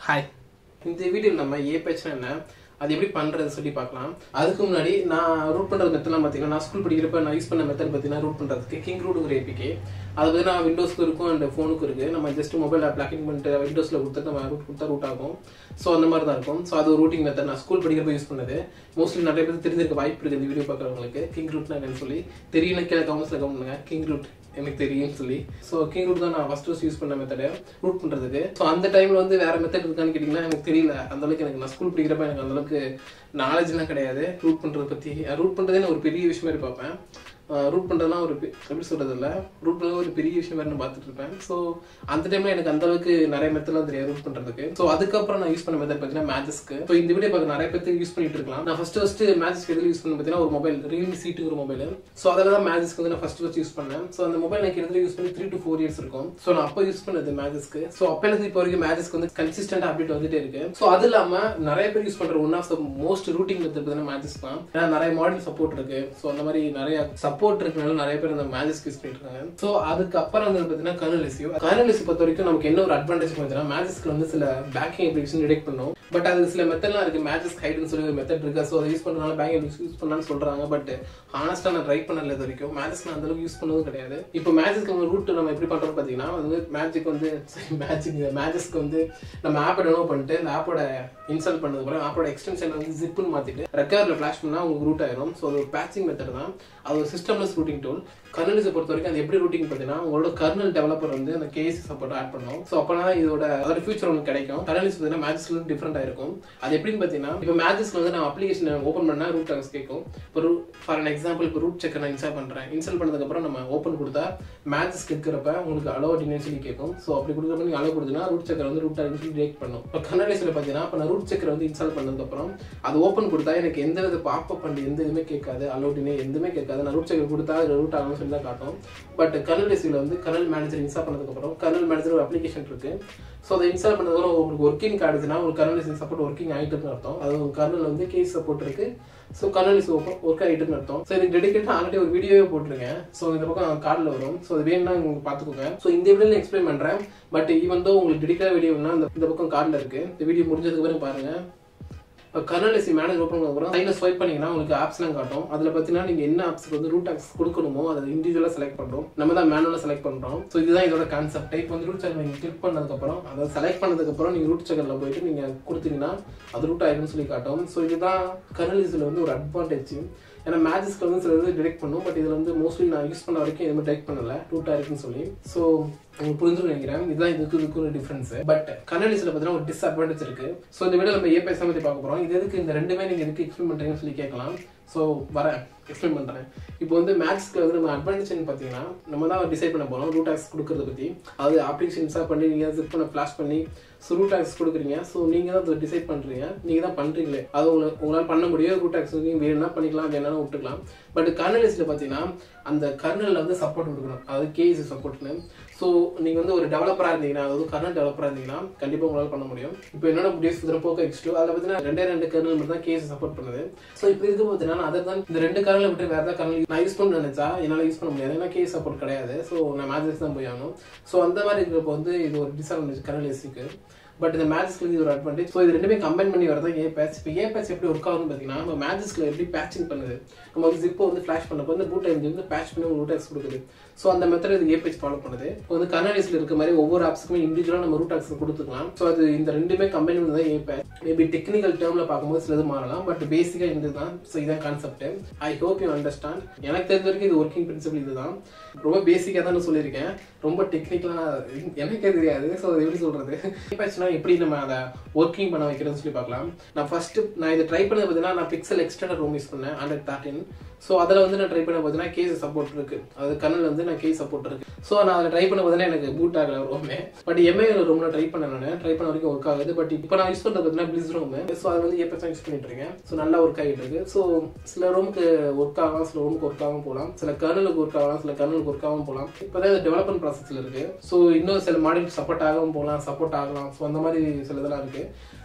hi இந்த வீடியோவில் நம்ம ஏ பேச்சுனா என்ன அது எப்படி பண்ணுறது சொல்லி பார்க்கலாம் அதுக்கு முன்னாடி நான் ரூட் பண்ணுறது மெத்தட்லாம் பார்த்தீங்கன்னா நான் ஸ்கூல் படிக்கிறப்ப நான் யூஸ் பண்ண மெத்தட் பார்த்தீங்கன்னா ரூட் பண்ணுறதுக்கு கிங் ரூட் ஒரு ஏபிகே அது வந்து நான் விண்டோஸ்க்கு இருக்கும் அண்ட் ஃபோனுக்கு இருக்குது நம்ம ஜஸ்ட் மொபைல் ஆப் லாக்கிங் பண்ணிட்டு விண்டோஸில் கொடுத்து நம்ம ரூட் கொடுத்தா ரூட் ஆகும் ஸோ அந்த மாதிரி தான் இருக்கும் ஸோ அது ஒரு ரூட்டிங் மெத்தட் நான் ஸ்கூல் படிக்கிறப்ப யூஸ் பண்ணது மோஸ்ட்லி நிறைய பேர் தெரிஞ்சிருக்க வாய்ப்பு இருக்குது இந்த வீடியோ பார்க்குறவங்களுக்கு கிங் ரூட்னா என்னன்னு சொல்லி தெரியல கீழே கமெண்ட்ஸில் கமெண்ட் பண்ணுங்க கிங் ரூட் எனக்கு தெரியும்னு சொல்லி ஸோ கிங் ரூட் தான் நான் ஃபர்ஸ்ட் ஃபர்ஸ்ட் யூஸ் பண்ண மெத்தடு ரூட் பண்ணுறதுக்கு ஸோ அந்த டைமில் வந்து வேற மெத்தட் இருக்கான்னு கேட்டிங்கன்னா எனக்கு தெரியல அந்த அளவுக்கு எனக்கு நான் ஸ்கூல் படிக்கிறப்ப எனக்கு அந்த அளவுக்கு நாலேஜ்லாம் கிடையாது ரூட் பண்ணுறத பற்றி ரூட் பண்ணுறதே நான் ஒரு பெரிய விஷயமா மாதிரி பார்ப்பேன் ரூட் பண்ணுறதுலாம் ஒரு பெ- எப்படி சொல்கிறது இல்லை ரூட் பண்ணுறது ஒரு பெரிய விஷயம் மாதிரி நான் பார்த்துட்டு இருப்பேன் ஸோ அந்த டைமில் எனக்கு அந்த அளவுக்கு நிறைய மெத்தட்லாம் தெரியாது ரூட் பண்ணுறதுக்கு ஸோ அதுக்கப்புறம் நான் யூஸ் பண்ண மெத்தட் பார்த்தீங்கன்னா மேஜஸ்க்கு ஸோ இந்த வீடியோ பார்க்க நிறைய பேர் யூஸ் பண்ணிட்டு இருக்கலாம் நான் ஃபர்ஸ்ட் ஃபர்ஸ்ட் மேஜஸ்க்கு எதில் யூஸ் பண்ண பார்த்தீங்கன்னா ஒரு மொபைல் ரியல்மி சீட்டு ஒரு மொபைல் ஸோ அதில் தான் மேஜஸ்க்கு வந்து நான் ஃபர்ஸ்ட் ஃபர்ஸ்ட் யூஸ் பண்ணேன் ஸோ அந்த மொபைல் எனக்கு எதில் யூஸ் பண்ணி த்ரீ டு ஃபோர் இயர்ஸ் இருக்கும் ஸோ நான் அப்போ யூஸ் பண்ணது மேஜஸ்க்கு ஸோ அப்போலேருந்து இப்போ வரைக்கும் மேஜஸ்க்கு வந்து கன்சிஸ்டன்ட் அப்டேட் வந்துட்டே இருக்கு ஸோ அது இல்லாமல் நிறைய பேர் யூஸ் பண்ணுற one of the most routing method பார்த்தீங்கன்னா மேஜஸ் தான் ஏன்னா நிறைய மாடல் சப்போர்ட் இருக்கு ஸோ அந்த மாதிரி நிறைய சப்போர்ட் இருக்கனால நிறைய பேர் அந்த மேஜஸ்க்கு யூஸ் பண்ணிட்டு இருக்காங்க ஸோ அதுக்கப்புறம் வந்து பார்த்தீங்கன்னா கர்னல் எஸ்யூ கர்னல் எஸ்யூ பொறுத்த வரைக்கும் நமக்கு என்ன ஒரு அட்வான்டேஜ் பார்த்தீங்கன்னா மேஜஸ்க்கு வந்து சில பேக்கிங் அப்ளிகேஷன் டிடெக்ட் பண்ணும் பட் அது சில மெத்தட்லாம் இருக்கு மேஜஸ் ஹைட்னு சொல்லி ஒரு மெத்தட் இருக்கு ஸோ அதை யூஸ் பண்றதுனால பேங்க் அப்ளிகேஷன் யூஸ் பண்ணலாம்னு சொல்றாங்க பட் ஹானஸ்டா நான் ட்ரை பண்ணல இது வரைக்கும் மேஜஸ் நான் அந்த அளவுக்கு யூஸ் பண்ணதும் கிடையாது இப்போ மேஜஸ்க்கு வந்து ரூட் நம்ம எப்படி பண்றோம் பார்த்தீங்கன்னா வந்து மேஜிக் வந்து மேஜிக் மேஜஸ்க்கு வந்து நம்ம ஆப்பை டவுன்லோட் பண்ணிட்டு இந்த ஆப்போட இன்ஸ்டால் பண்ணதுக்கு அப்புறம் ஆப்போட எக்ஸ்டென்ஷன் வந்து ஜிப்னு மாத்திட்டு ரெக்கார்ட்ல ஃபிளாஷ் பண்ணா உங்களுக்கு ரூட் ஆயிரும் ஸோ அது ஒரு பேச்சிங் மெத்தட் தான் அது ஒரு சிஸ்டம்லெஸ் ரூட்டிங் டூல் கர்னலிஸை பொறுத்த வரைக்கும் அது எப்படி ரூட்டிங் பார்த்தீங்கன்னா உங்களோட கர்னல் டெவலப்பர் வந்து அந்த கேசி சப்போர்ட் ஆட் பண்ணும் ஸோ அப்போனா இதோட அதோட ஃபியூச்சர் உங்களுக்கு கிடைக்கும் கர்னலிஸ் பார்த்தீங்கன்னா மேஜஸ்ல டிஃப்ரெண்டாக இருக்கும் அது எப்படின்னு பார்த்தீங்கன்னா இப்போ மேஜஸ்ல வந்து நான் அப்ளிகேஷன் ஓப்பன் பண்ணா ரூட் டாக்ஸ் கேட்கும் இப்போ ரூ ஃபார் அன் எக்ஸாம்பிள் இப்போ ரூட் செக்கர் நான் இன்ஸ்டால் பண்ணுறேன் இன்ஸ்டால் பண்ணதுக்கப்புறம் நம்ம ஓப்பன் கொடுத்தா மேஜஸ் கேட்குறப்ப உங்களுக்கு அலோ அப்படின்னு சொல்லி கேட்கும் ஸோ அப்படி கொடுக்குறப்ப நீங்கள் அலோ கொடுத்தீங்கன்னா ரூட் செக்கர் வந்து ரூட் டாக்ஸ் சொல்லி டிரெக்ட் பண்ணும் இப்போ கர்னலிஸில் பார்த்தீங்கன்னா இப்போ நான் ரூட் செக்கர் வந்து இன்ஸ்டால் பண்ணதுக்கப்புறம் அது ஓப்பன் கொடுத்தா எனக்கு எந்த வித பாப்பப் பண்ணி எந்த இதுவுமே கேட்காது அலோட்டினே எதுவுமே கேட்காது நான் ரூட் செக்கர் கொடுத்தா அது ரூட் ஆகணும்னு சொல்லி தான் காட்டும் பட் கர்னல் எஸ்யூல வந்து கர்னல் மேனேஜர் இன்ஸ்டால் பண்ணதுக்கப்புறம் கர்னல் மேனேஜர் ஒரு அப்ளிகேஷன் இருக்கு ஸோ அதை இன்ஸ்டால் பண்ணதுக்கப்புறம் உங்களுக்கு ஒர்க்கிங் கார்டுச்சுன்னா உங்களுக்கு கர்னல் சப்போர்ட் ஒர்க்கிங் ஆகிட்டு இருக்குன்னு அர்த்தம் அது உங்க கர்னல் வந்து கேஸ் சப்போர்ட் இருக்கு ஸோ கர்னல் ஒர்க் ஆகிட்டு இருக்குன்னு அர்த்தம் ஸோ இதுக்கு டெடிக்கேட்டாக ஆல்ரெடி ஒரு வீடியோவே போட்டிருக்கேன் ஸோ இந்த பக்கம் கார்டில் வரும் ஸோ அது வேணும்னா உங்களுக்கு பார்த்துக்கோங்க ஸோ இந்த வீடியோவில் எக்ஸ்பிளைன் பண்ணுறேன் பட் ஈவன் தோ உங்களுக்கு டெடிக்கேட்டாக வீடியோனா இந்த இந்த பக்கம் கார்டில் இருக்கு இந்த வீடியோ முடிஞ்சதுக்கு அப்புறம் பாருங்க இப்போ கர்னலிசி மேனேஜ் ஓப்பன் பண்ணதுக்கப்புறம் சைடில் ஸ்வைப் பண்ணீங்கன்னா உங்களுக்கு ஆப்ஸ்லாம் காட்டும் அதில் பார்த்தீங்கன்னா நீங்கள் என்ன ஆப்ஸ்க்கு வந்து ரூட் ஆப்ஸ் கொடுக்கணுமோ அதை இண்டிவிஜுவலாக செலக்ட் பண்ணுறோம் நம்ம தான் மேனுவலாக செலக்ட் பண்ணுறோம் ஸோ இதுதான் இதோட கான்செப்ட் இப்போ வந்து ரூட் செக்கர் நீங்கள் கிளிக் பண்ணதுக்கப்புறம் அதை செலக்ட் பண்ணதுக்கப்புறம் நீங்கள் ரூட் செக்கரில் போயிட்டு நீங்கள் கொடுத்தீங்கன்னா அது ரூட் ஆயிரும்னு சொல்லி காட்டும் ஸோ இதுதான் கர்னலிஸில் வந்து ஒரு அட்வான்டேஜ் ஏன்னா மேஜஸ்க்கு வந்து சில இது டிடெக்ட் பண்ணும் பட் இதில் வந்து மோஸ்ட்லி நான் யூஸ் பண்ண வரைக்கும் எதுவுமே டிடெக்ட் பண்ணல ரூட் ஆயிருக்குன்னு சொல்லி ஸோ உங்களுக்கு புரிஞ்சுன்னு நினைக்கிறேன் இதுதான் இதுக்கு இதுக்கு ஒரு டிஃபரன்ஸ் பட் கர்னலிஸ்ல பார்த்தீங்கன்னா ஒரு டிஸ்அட்வான்டேஜ் இருக்கு ஸோ இந்த வீடியோ நம்ம ஏ பேச பற்றி பார்க்க போகிறோம் இது எதுக்கு இந்த ரெண்டுமே நீங்கள் எதுக்கு எக்ஸ்பிளைன் பண்ணுறீங்கன்னு சொல்லி கேட்கலாம் ஸோ வரேன் எக்ஸ்பிளைன் பண்ணுறேன் இப்போ வந்து மேக்ஸ்க்கு வந்து நம்ம அட்வான்டேஜ் பார்த்தீங்கன்னா நம்ம தான் டிசைட் பண்ண போகிறோம் ரூட் ஆக்ஸ் கொடுக்கறத பற்றி அதாவது அப்ளிகேஷன் இன்ஸ்டால் பண்ணி நீங்கள் ஜிப் பண்ண ஃப்ளாஷ் பண்ணி ஸோ ரூட் ஆக்ஸ் கொடுக்குறீங்க ஸோ நீங்கள் தான் அதை டிசைட் பண்ணுறீங்க நீங்கள் தான் பண்ணுறீங்களே அது உங்களை உங்களால் பண்ண முடியும் ரூட் ஆக்ஸ் நீங்கள் வேணும்னா பண்ணிக்கலாம் வேணாலும் விட்டுக்கலாம் பட் கர்னலிஸ்ல பார்த்தீங்கன்னா அந்த கர்னலில் வந்து சப்போர்ட் கொடுக்கணும் அதாவது கேஎஸ்சி சப்போர்ட்னு ஸோ நீங்கள் வந்து ஒரு டெவலப்பராக இருந்தீங்கன்னா அதாவது கர்னல் டெவலப்பராக இருந்தீங்கன்னா கண்டிப்பாக உங்களால் பண்ண முடியும் இப்போ என்னோட முடிவு சுதர போக்க எக்ஸ்டோ அதில் பார்த்தீங்கன்னா ரெண்டே ரெண்டு கர்னல் மட்டும் தான் கேஸ் சப்போர்ட் பண்ணுது ஸோ இப்போ இது பார்த்தீங்கன்னா அதர் தான் இந்த ரெண்டு கர்னல் விட்டு வேறு ஏதாவது கர்னல் நான் யூஸ் பண்ண நினைச்சா என்னால் யூஸ் பண்ண முடியாது ஏன்னா கேஸ் சப்போர்ட் கிடையாது ஸோ நான் மேஜஸ் தான் போய் ஆகணும் ஸோ அந்த மாதிரி இருக்கிறப்போ வந்து இது ஒரு டிஸ்அட்வான்டேஜ் கர்னல் ஏசிக்கு பட் இந்த மேஜஸ்க்கு இது ஒரு அட்வான்டேஜ் ஸோ இது ரெண்டுமே கம்பைன் பண்ணி வரதான் ஏ பேட்ச் இப்போ ஏ பேட்ச் எப்படி ஒர்க் ஆகும்னு பார்த்தீங்கன்னா நம்ம மேஜஸ்க்கு எப்படி பேட்சிங் பண்ணுது நம்ம வந்து ஜிப்போ வந்து ஃபிளாஷ் பண்ணப்போ வந்து பூட் டைம் வந்து பேட்ச் பண்ணி ரூட் ஆக்ஸ் கொடுக்குது ஸோ அந்த மெத்தட் இது ஏ பேட்ச் ஃபாலோ பண்ணுது இப்போ வந்து கர்னலிஸ்ல இருக்க மாதிரி ஒவ்வொரு ஆப்ஸுக்குமே இண்டிவிஜுவலாக நம்ம ரூட் ஆக்ஸ் கொடுத்துக்கலாம் ஸோ அது இந்த ரெண்டுமே கம்பைன் பண்ணி தான் ஏ பேட்ச் மேபி டெக்னிக்கல் டேர்மில் பார்க்கும்போது சிலது மாறலாம் பட் பேசிக்காக இந்த தான் ஸோ இதான் concept I hope you understand எனக்கு தெரிஞ்ச வரைக்கும் இது ஒர்க்கிங் பிரின்சிபல் இதுதான் ரொம்ப பேசிக்காக தான் நான் சொல்லியிருக்கேன் ரொம்ப டெக்னிக்கலாக எனக்கே தெரியாது ஸோ அது எப்படி சொல்றது பேட்ச்னா எப்படி நம்ம அதை ஒர்க்கிங் பண்ண வைக்கிறதுன்னு சொல்லி பார்க்கலாம் நான் ஃபர்ஸ்ட் நான் இதை ட்ரை பண்ணது பார்த்தீங்கன்னா நான் பிக்சல் எக்ஸ்டெண்டர் ரூம் யூஸ் பண்ணேன் ஹண்ட்ரட் தேர்ட்டின் ஸோ அதில் வந்து நான் ட்ரை பண்ண பார்த்தீங்கன்னா கேஸ் சப்போர்ட் இருக்கு அது கண்ணில் வந்து நான் கேஸ் சப்போர்ட் இருக்கு ஸோ நான் அதில் ட்ரை பண்ண பார்த்தீங்கன்னா எனக்கு பூட் ஆகல ரூமே பட் எம்ஏல ரூம் நான் ட்ரை பண்ண நான் ட்ரை பண்ண வரைக்கும் ஒர்க் ஆகுது பட் இப்போ நான் யூஸ் பண்ணுறது பார்த்தீங்கன்னா பிளிஸ் ரூம் ஸோ அது வந்து எப்போ யூஸ் பண்ணிட்டு இருக்கேன் ஸோ நல்லா ஒர்க் ஆகிட்டு இருக்கு ஸோ சில ரூமுக்கு ஒர்க் ஆகலாம் சில ரூமுக்கு ஒர்க் ஆகாம போகலாம் சில கர்னலுக்கு ஒர்க் ஆகலாம் சில கர்னலுக்கு ஒர்க் ஆகாம போகலாம் இப்போதான் இது டெவலப்மெண்ட் ப்ராசஸ்ல இருக்கு ஸோ இன்னும் சில மாடல் சப்போர்ட் ஆகாம போகலாம் சப்போர்ட் ஆகலாம் ஸோ அந்த மாதிரி சில இதெல்லாம் இருக்கு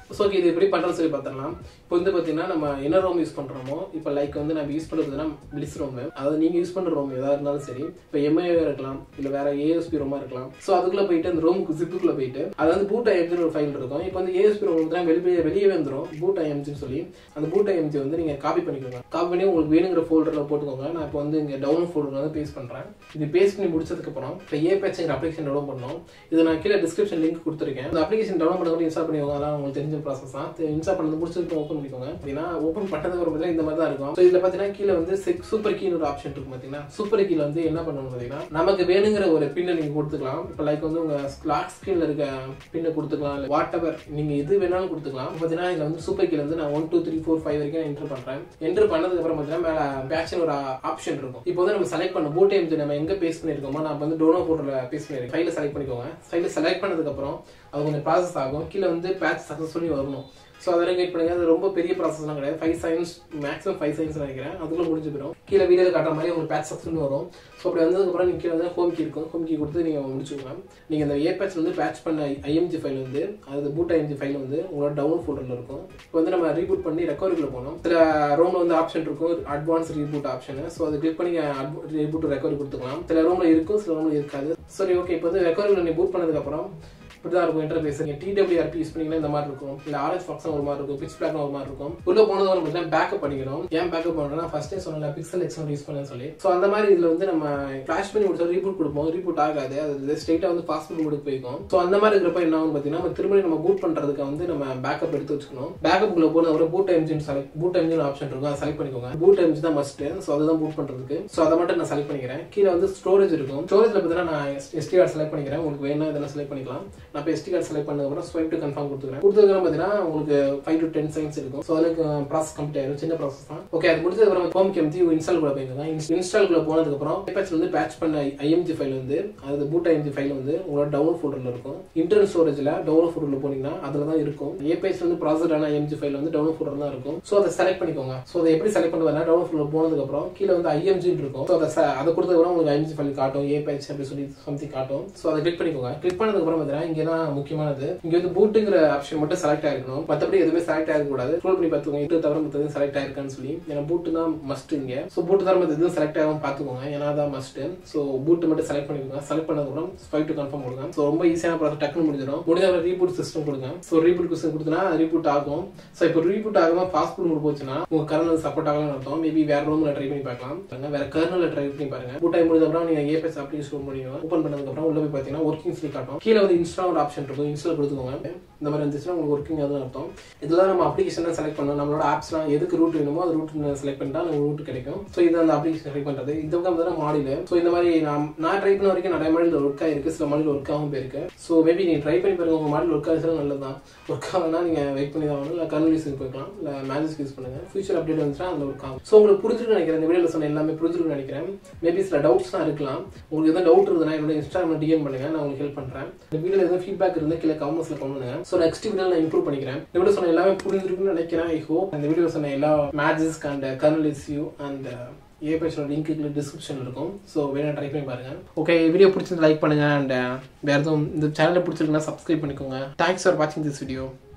ஸோ ஓகே இது எப்படி பண்ணுறது சொல்லி பார்த்துடலாம் இப்போ வந்து பார்த்தீங்கன்னா நம்ம என்ன ரோம் யூஸ் பண்ணுறோமோ இப்போ லைக் வந்து நம்ம யூஸ் பண்ணுறதுனா பிளிஸ் ரோம் அதாவது நீங்கள் யூஸ் பண்ணுற ரோம் எதாக இருந்தாலும் சரி இப்போ எம்ஐ இருக்கலாம் இல்லை வேற ஏஎஸ்பி ரோமா இருக்கலாம் ஸோ அதுக்குள்ளே போயிட்டு அந்த ரோமுக்கு ஜிப்புக்குள்ளே போயிட்டு அது வந்து பூட் ஐஎம்ஜின்னு ஒரு ஃபைல் இருக்கும் இப்போ வந்து ஏஎஸ்பி ரோம் தான் வெளியே வெளியே வந்துடும் பூட் ஐஎம்ஜின்னு சொல்லி அந்த பூட் ஐஎம்ஜி வந்து நீங்கள் காப்பி பண்ணிக்கோங்க காப்பி பண்ணி உங்களுக்கு வேணுங்கிற ஃபோல்டரில் போட்டுக்கோங்க நான் இப்போ வந்து இங்கே டவுன்லோட் ஃபோல்டர் வந்து பேஸ்ட் பண்ணுறேன் இது பேஸ்ட் பண்ணி முடிச்சதுக்கப்புறம் இப்போ ஏ பேச்சுங்கிற அப்ளிகேஷன் டவுன்லோட் பண்ணோம் இது நான் கீழே டிஸ்கிரிப்ஷன் லிங்க் கொடுத்துருக்கேன் அந்த அப்ளிகேஷன் டவுன்லோட் பண்ணி இன்ஸ்டால் பண்ணிக்கோங்க அதான் உங்களுக்கு தெரிஞ்ச ப்ராசஸ் தான் இன்ஸ்டால் பண்ணது முடிச்சதுக்கு ஓப்பன் பண்ணிக்கோங்க அப்படின்னா ஓப்பன் பண்ணதுக்கு அப்புறம் பார்த்தீங்கன்னா இந்த மாதிரி தான் இருக்கும் ஸோ இதில் பார்த்தீங்கன்னா கீழே வந்து சூப்பர் கீன்னு ஒரு ஆப்ஷன் இருக்கும் பார்த்தீங்கன்னா சூப்பர் கீழ வந்து என்ன பண்ணணும் பார்த்தீங்கன்னா நமக்கு வேணுங்கிற ஒரு பின்னை நீங்கள் கொடுத்துக்கலாம் இப்போ லைக் வந்து உங்கள் லாக் ஸ்க்ரீனில் இருக்க பின்னை கொடுத்துக்கலாம் இல்லை வாட் எவர் நீங்கள் எது வேணாலும் கொடுத்துக்கலாம் பார்த்தீங்கன்னா இதில் வந்து சூப்பர் கீழ வந்து நான் one two three four five வரைக்கும் என்டர் பண்ணுறேன் என்டர் பண்ணதுக்கு அப்புறம் பார்த்தீங்கன்னா மேலே பேட்சின் ஒரு ஆப்ஷன் இருக்கும் இப்போ வந்து நம்ம செலக்ட் பண்ண பூட் டைம் நம்ம எங்கே பேஸ்ட் பண்ணியிருக்கோமோ நான் வந்து டோனோ போர்ட்டில் பேஸ்ட் பண்ணியிருக்கேன் ஃபைலில் செலக்ட் பண்ணிக்கோங்க ஃபைலில் செலக்ட் பண்ணதுக்கப்புறம் அது கொஞ்சம் ப்ராசஸ் ஆகும் கீழே வந்து பேட்ச் சக்ஸஸ்ஃபுல்லி வரணும் ஸோ அதெல்லாம் வெயிட் பண்ணுங்க அது ரொம்ப பெரிய ப்ராசஸ்லாம் கிடையாது five science maximum five science நினைக்கிறேன் அதுக்குள்ள முடிஞ்சு போயிடும் கீழே வீடியோ காட்டுற மாதிரி உங்களுக்கு பேட்ச் சக்ஸஸ்னு வரும் ஸோ அப்படி வந்ததுக்கப்புறம் நீங்கள் கீழே வந்து ஹோம் கீ இருக்கும் ஹோம் கீ கொடுத்து நீங்கள் முடிச்சுக்கலாம் நீங்கள் இந்த ஏ பேட்ச் வந்து பேட்ச் பண்ண ஐஎம்ஜி ஃபைல் வந்து அது பூட் ஐஎம்ஜி ஃபைல் வந்து உங்களோட டவுன் ஃபோல்டரில் இருக்கும் இப்போ வந்து நம்ம ரீபூட் பண்ணி ரெக்கவரிக்குள்ள போகணும் சில ரூமில் வந்து ஆப்ஷன் இருக்கும் அட்வான்ஸ் ரீபூட் ஆப்ஷன் ஸோ அதை கிளிக் பண்ணி ரீபூட் ரெக்கவரி கொடுத்துக்கலாம் சில ரூமில் இருக்கும் சில ரூமில் இருக்காது சரி ஓகே இப்போ வந்து ரெக்கவரியில் நீ பூட் பண்ணதுக்கப்புறம் இப்படி தான் இருக்கும் இன்டர்ஃபேஸ் நீங்கள் டிடபிள்யூஆர்பி யூஸ் பண்ணீங்கன்னா இந்த மாதிரி இருக்கும் இல்லை ஆரஞ்ச் பாக்ஸ் ஒரு மாதிரி இருக்கும் பிக்ஸ் பிளாக் ஒரு மாதிரி இருக்கும் உள்ள போனது வந்து பார்த்தீங்கன்னா பேக்கப் பண்ணிக்கணும் ஏன் பேக்கப் பண்ணுறேன்னா ஃபர்ஸ்டே சொன்னல பிக்சல் எக்ஸல் யூஸ் பண்ணு சொல்லி ஸோ அந்த மாதிரி இதில் வந்து நம்ம ஃபிளாஷ் பண்ணி முடிச்சா ரீபூட் கொடுப்போம் ரீபூட் ஆகாது அது ஸ்ட்ரெயிட்டாக வந்து பாஸ்போர்ட் மோடுக்கு போய்க்கும் ஸோ அந்த மாதிரி இருக்கிறப்ப என்ன ஆகும் பார்த்தீங்கன்னா நம்ம திரும்ப நம்ம பூட் பண்ணுறதுக்கு வந்து நம்ம பேக்கப் எடுத்து வச்சுக்கணும் பேக்கப்புக்குள்ள போன ஒரு boot image select boot image option இருக்கும் அதை செலக்ட் பண்ணிக்கோங்க பூட் எம்ஜி தான் மஸ்ட் ஸோ அதுதான் பூட் பண்ணுறதுக்கு ஸோ அதை மட்டும் நான் செலக்ட் பண்ணிக்கிறேன் கீழே வந்து ஸ்டோரேஜ் இருக்கும் ஸ்டோரேஜில் பார்த்தீங்கன்னா நான் எஸ்டி கார்டு செலக்ட் பண்ணிக்கிறேன் உங்களுக்கு வேணும் இதெல்லாம் செலக்ட் பண்ணிக்கலாம் நான் இப்போ எஸ்டி கார்டு செலக்ட் பண்ணதுக்கப்புறம் ஸ்வைப் டு கன்ஃபார்ம் கொடுத்துக்கிறேன் கொடுத்ததுக்கப்புறம் பார்த்தீங்கன்னா உங்களுக்கு ஃபைவ் டு டென் செகண்ட்ஸ் இருக்கும் ஸோ அதுக்கு ப்ராசஸ் கம்ப்ளீட் ஆயிரும் சின்ன ப்ராசஸ் தான் ஓகே அது முடிச்சதுக்கப்புறம் ஹோம் கேம்தி இன்ஸ்டால் கூட போயிருக்காங்க இன்ஸ்டால் குள்ள போனதுக்கப்புறம் பேட்ச் வந்து பேட்ச் பண்ண ஐஎம்ஜி ஃபைல் வந்து அது பூட் ஐஎம்ஜி ஃபைல் வந்து உங்களோட டவுன் ஃபோல்டரில் இருக்கும் இன்டர்னல் ஸ்டோரேஜில் டவுன் ஃபோல்டரில் போனீங்கன்னா அதில் தான் இருக்கும் ஏபிஎஸ் வந்து ப்ராசஸ்ட் ஆன ஐஎம்ஜி ஃபைல் வந்து டவுன் ஃபோல்டர் தான் இருக்கும் ஸோ அதை செலக்ட் பண்ணிக்கோங்க ஸோ அதை எப்படி செலக்ட் பண்ணுவாங்க டவுன் ஃபோல்டர் போனதுக்கப்புறம் கீழே வந்து ஐஎம்ஜி இருக்கும் ஸோ அதை அதை கொடுத்ததுக்கப்புறம் உங்களுக்கு ஐஎம்ஜி ஃபைல் காட்டும் ஏபிஎச் அப்படி சொல்லி சம்திங் காட்டும் ஸோ அதை கிளிக் பண்ணிக்கோங்க கிளிக் பண்ணதுக்கப்புறம் பார்த்தீங்கன்னா இங்கே தான் முக்கியமானது இங்கே வந்து பூட்டுங்கிற ஆப்ஷன் மட்டும் செலக்ட் ஆயிருக்கணும் மற்றபடி எதுவுமே செலக்ட் ஆகக்கூடாது ஸ்க்ரோல் பண்ணி பார்த்துக்கோங்க இது தவிர மற்ற எதுவும் செலக்ட் ஆயிருக்கான்னு சொல்லி ஏன்னா பூட்டு தான் மஸ்ட் இங்க ஸோ பூட்டு தவிர மற்ற எதுவும் செலக்ட் ஆகும் பார்த்துக்கோங்க ஏன்னா தான் மஸ்ட் ஸோ பூட்டு மட்டும் செலக்ட் பண்ணிக்கோங்க செலக்ட் பண்ணதுக்கப்புறம் ஃபைவ் டு கன்ஃபார்ம் கொடுங்க ஸோ ரொம்ப ஈஸியான ப்ராசஸ் டக்குன்னு முடிஞ்சிடும் முடிஞ்ச ரீபூட் சிஸ்டம் கொடுங்க ஸோ ரீபூட் சிஸ்டம் கொடுத்தனா ரீபூட் ஆகும் ஸோ இப்போ ரீபூட் ஆகாம ஃபாஸ்ட் ஃபுட் முடிவு போச்சுன்னா உங்க கர்னல் சப்போர்ட் ஆகலாம் அர்த்தம் மேபி வேற ரூம்ல ட்ரை பண்ணி பார்க்கலாம் வேற கர்னல் ட்ரை பண்ணி பாருங்க பூட் ஆகி முடிஞ்சதுக்கப்புறம் நீங்க ஏபிஎஸ் அப்ளிகேஷன் பண்ணிடுவோம் ஓப்பன் பண்ணதுக்கப்புறம் உள்ள போய் பார்த்தீங்கன்னா ஒர்க்கிங் சொல்லி காட்டும் கீழே வந்து இன்ஸ்டால் ஒரு ஆப்ஷன் இருக்கும் இன்ஸ்டால் கொடுத்துக்கோங்க இந்த மாதிரி இருந்துச்சுன்னா உங்களுக்கு ஒர்க்கிங் ஆகுதுன்னு அர்த்தம் இதெல்லாம் நம்ம அப்ளிகேஷன் தான் செலக்ட் பண்ணணும் நம்மளோட ஆப்ஸ்லாம் எதுக்கு ரூட் வேணுமோ அது ரூட் செலக்ட் பண்ணிட்டா நம்ம ரூட் கிடைக்கும் ஸோ இது அந்த அப்ளிகேஷன் ட்ரை பண்ணுறது இது வந்து மாடியில் ஸோ இந்த மாதிரி நான் நான் ட்ரை பண்ண வரைக்கும் நிறைய மாடல் ஒர்க் ஆயிருக்கு சில மாடல் ஒர்க் ஆகும் போயிருக்கு ஸோ மேபி நீங்கள் ட்ரை பண்ணி பாருங்க உங்கள் மாடல் ஒர்க் ஆகுதுன்னா நல்லது தான் ஒர்க் ஆகுனா நீங்கள் வெயிட் பண்ணி தான் ஆகணும் இல்லை கர்னலிஸ் போய்க்கலாம் இல்லை மேனேஜ் யூஸ் பண்ணுங்க ஃபியூச்சர் அப்டேட் வந்துச்சுன்னா அந்த ஒர்க் ஆகும் ஸோ உங்களுக்கு புரிஞ்சுட்டு நினைக்கிறேன் இந்த வீடியோவில் சொன்ன எல்லாமே புரிஞ்சுட்டு நினைக்கிறேன் மேபி சில டவுட்ஸ்லாம் இருக்கலாம் உங்களுக்கு எதாவது டவுட் இருந்ததுன்னா என்னோட இன்ஸ்டாகிராம் டிஎம் பண்ணுங்க நான் உங்களுக்கு ஹெல்ப் பண்ணுறேன் இந்த வீடியோவில் எதுவும் ஃபீட்பேக் இருந்தால் கீழே கமெண்ட்ஸில் பண்ணுங்க ஸோ நெக்ஸ்ட் வீடியோ நான் இம்ப்ரூவ் பண்ணிக்கிறேன் இந்த வீடியோ சொன்ன எல்லாமே புரிஞ்சிருக்குன்னு நினைக்கிறேன் ஐ ஹோப் இந்த வீடியோ சொன்ன எல்லா matches and kernel issue and a பேஜோட லிங்க் டிஸ்கிரிப்ஷன் இருக்கும் ஸோ வேணா ட்ரை பண்ணி பாருங்க ஓகே வீடியோ பிடிச்சிருந்து லைக் பண்ணுங்க அண்ட் வேறு எதுவும் இந்த சேனலை பிடிச்சிருக்குன்னா சப்ஸ்கிரைப் பண்ணிக்கோங்க தேங்க்ஸ் ஃபார் வாட்சிங் திஸ் வீடியோ